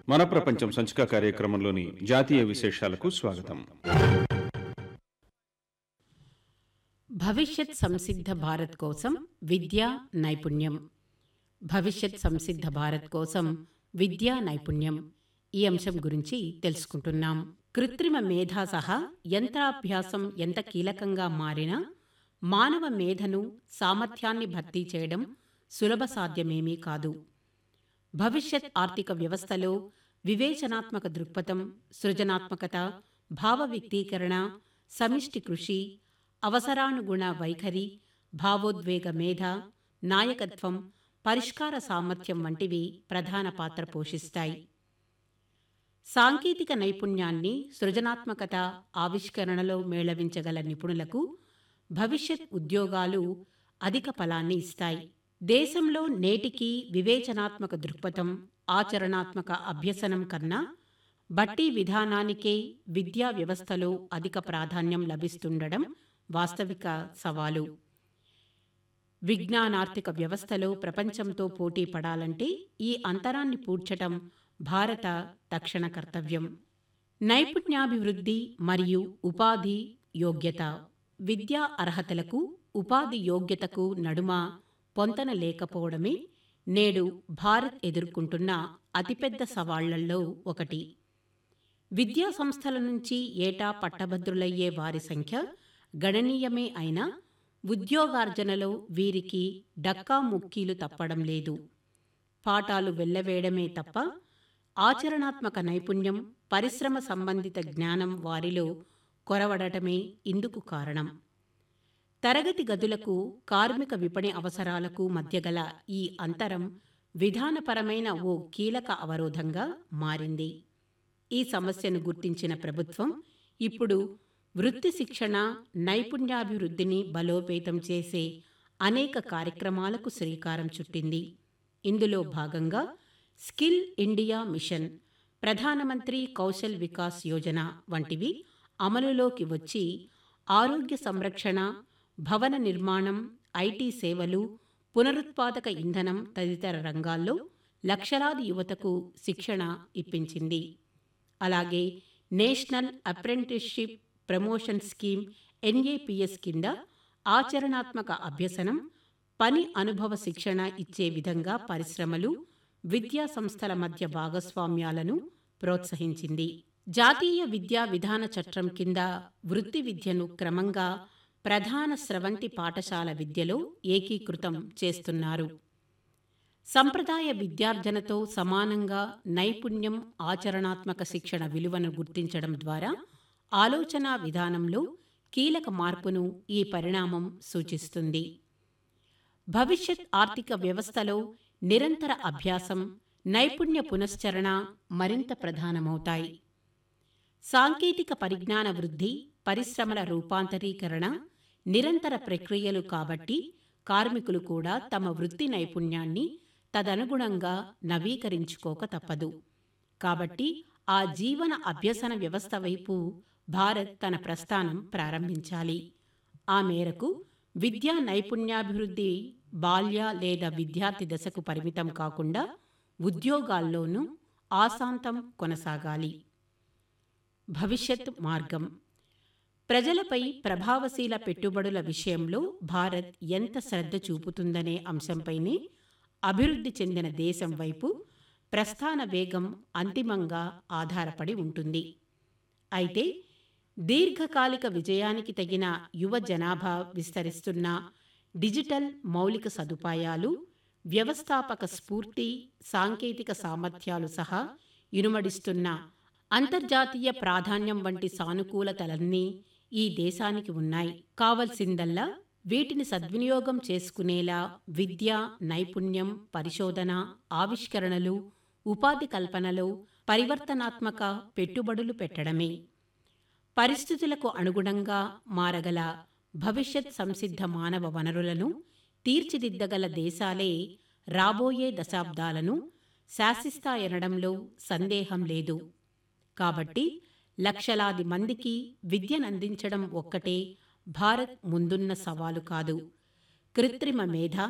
మన ప్రపంచం సంచిక కార్యక్రమంలోని జాతీయ విశేషాలకు స్వాగతం భవిష్యత్ సంసిద్ధ భారత్ కోసం విద్యా నైపుణ్యం భవిష్యత్ సంసిద్ధ భారత్ కోసం విద్యా నైపుణ్యం ఈ అంశం గురించి తెలుసుకుంటున్నాం కృత్రిమ మేధా సహా యంత్రాభ్యాసం ఎంత కీలకంగా మారినా మానవ మేధను సామర్థ్యాన్ని భర్తీ చేయడం సులభ సాధ్యమేమీ కాదు భవిష్యత్ ఆర్థిక వ్యవస్థలో వివేచనాత్మక దృక్పథం సృజనాత్మకత భావ వ్యక్తీకరణ సమిష్టి కృషి అవసరానుగుణ వైఖరి భావోద్వేగ మేధ నాయకత్వం పరిష్కార సామర్థ్యం వంటివి ప్రధాన పాత్ర పోషిస్తాయి సాంకేతిక నైపుణ్యాన్ని సృజనాత్మకత ఆవిష్కరణలో మేళవించగల నిపుణులకు భవిష్యత్ ఉద్యోగాలు అధిక ఫలాన్ని ఇస్తాయి దేశంలో నేటికి వివేచనాత్మక దృక్పథం ఆచరణాత్మక అభ్యసనం కన్నా బట్టి విధానానికే విద్యా వ్యవస్థలో అధిక ప్రాధాన్యం లభిస్తుండడం వాస్తవిక సవాలు విజ్ఞానార్థిక వ్యవస్థలో ప్రపంచంతో పోటీ పడాలంటే ఈ అంతరాన్ని పూడ్చటం భారత తక్షణ కర్తవ్యం నైపుణ్యాభివృద్ధి మరియు ఉపాధి యోగ్యత విద్యా అర్హతలకు ఉపాధి యోగ్యతకు నడుమ పొంతన లేకపోవడమే నేడు భారత్ ఎదుర్కొంటున్న అతిపెద్ద సవాళ్లలో ఒకటి విద్యా సంస్థల నుంచి ఏటా పట్టభద్రులయ్యే వారి సంఖ్య గణనీయమే అయినా ఉద్యోగార్జనలో వీరికి డక్కా ముక్కీలు తప్పడం లేదు పాఠాలు వెల్లవేయడమే తప్ప ఆచరణాత్మక నైపుణ్యం పరిశ్రమ సంబంధిత జ్ఞానం వారిలో కొరవడటమే ఇందుకు కారణం తరగతి గదులకు కార్మిక విపణి అవసరాలకు మధ్య గల ఈ అంతరం విధానపరమైన ఓ కీలక అవరోధంగా మారింది ఈ సమస్యను గుర్తించిన ప్రభుత్వం ఇప్పుడు వృత్తి శిక్షణ నైపుణ్యాభివృద్ధిని బలోపేతం చేసే అనేక కార్యక్రమాలకు శ్రీకారం చుట్టింది ఇందులో భాగంగా స్కిల్ ఇండియా మిషన్ ప్రధానమంత్రి కౌశల్ వికాస్ యోజన వంటివి అమలులోకి వచ్చి ఆరోగ్య సంరక్షణ భవన నిర్మాణం ఐటీ సేవలు పునరుత్పాదక ఇంధనం తదితర రంగాల్లో లక్షలాది యువతకు శిక్షణ ఇప్పించింది అలాగే national apprenticeship promotion scheme N A P S కింద ఆచరణాత్మక అభ్యసనం పని అనుభవ శిక్షణ ఇచ్చే విధంగా పరిశ్రమలు విద్యా సంస్థల మధ్య భాగస్వామ్యాలను ప్రోత్సహించింది జాతీయ విద్యా విధాన చట్టం కింద వృత్తి విద్యను క్రమంగా ప్రధాన స్రవంతి పాఠశాల విద్యలో ఏకీకృతం చేస్తున్నారు సంప్రదాయ విద్యార్జనతో సమానంగా నైపుణ్యం ఆచరణాత్మక శిక్షణ విలువను గుర్తించడం ద్వారా ఆలోచనా విధానంలో కీలక మార్పును ఈ పరిణామం సూచిస్తుంది భవిష్యత్ ఆర్థిక వ్యవస్థలో నిరంతర అభ్యాసం నైపుణ్య పునశ్చరణ మరింత ప్రధానమవుతాయి సాంకేతిక పరిజ్ఞాన వృద్ధి పరిశ్రమల రూపాంతరీకరణ నిరంతర ప్రక్రియలు కాబట్టి కార్మికులు కూడా తమ వృత్తి నైపుణ్యాన్ని తదనుగుణంగా నవీకరించుకోక తప్పదు కాబట్టి ఆ జీవన అభ్యసన వ్యవస్థ వైపు భారత్ తన ప్రస్థానం ప్రారంభించాలి ఆ మేరకు విద్యా నైపుణ్యాభివృద్ధి బాల్య లేదా విద్యార్థి దశకు పరిమితం కాకుండా ఉద్యోగాల్లోనూ ఆశాంతం కొనసాగాలి భవిష్యత్ మార్గం ప్రజలపై ప్రభావశీల పెట్టుబడుల విషయంలో భారత్ ఎంత శ్రద్ధ చూపుతుందనే అంశంపైనే అభివృద్ధి చెందిన దేశం వైపు ప్రస్థాన వేగం అంతిమంగా ఆధారపడి ఉంటుంది అయితే దీర్ఘకాలిక విజయానికి తగిన యువ జనాభా విస్తరిస్తున్న డిజిటల్ మౌలిక సదుపాయాలు వ్యవస్థాపక స్ఫూర్తి సాంకేతిక సామర్థ్యాలు సహా ఇనుమడిస్తున్న అంతర్జాతీయ ప్రాధాన్యం వంటి సానుకూలతలన్నీ ఈ దేశానికి ఉన్నాయి కావలసిందల్లా వీటిని సద్వినియోగం చేసుకునేలా విద్య నైపుణ్యం పరిశోధన ఆవిష్కరణలు ఉపాధి కల్పనలో పరివర్తనాత్మక పెట్టుబడులు పెట్టడమే పరిస్థితులకు అనుగుణంగా మారగల భవిష్యత్ సంసిద్ధ మానవ వనరులను తీర్చిదిద్దగల దేశాలే రాబోయే దశాబ్దాలను శాసిస్తాయనడంలో సందేహం లేదు కాబట్టి లక్షలాది మందికి విద్యనందించడం ఒక్కటే భారత్ ముందున్న సవాలు కాదు కృత్రిమ మేధ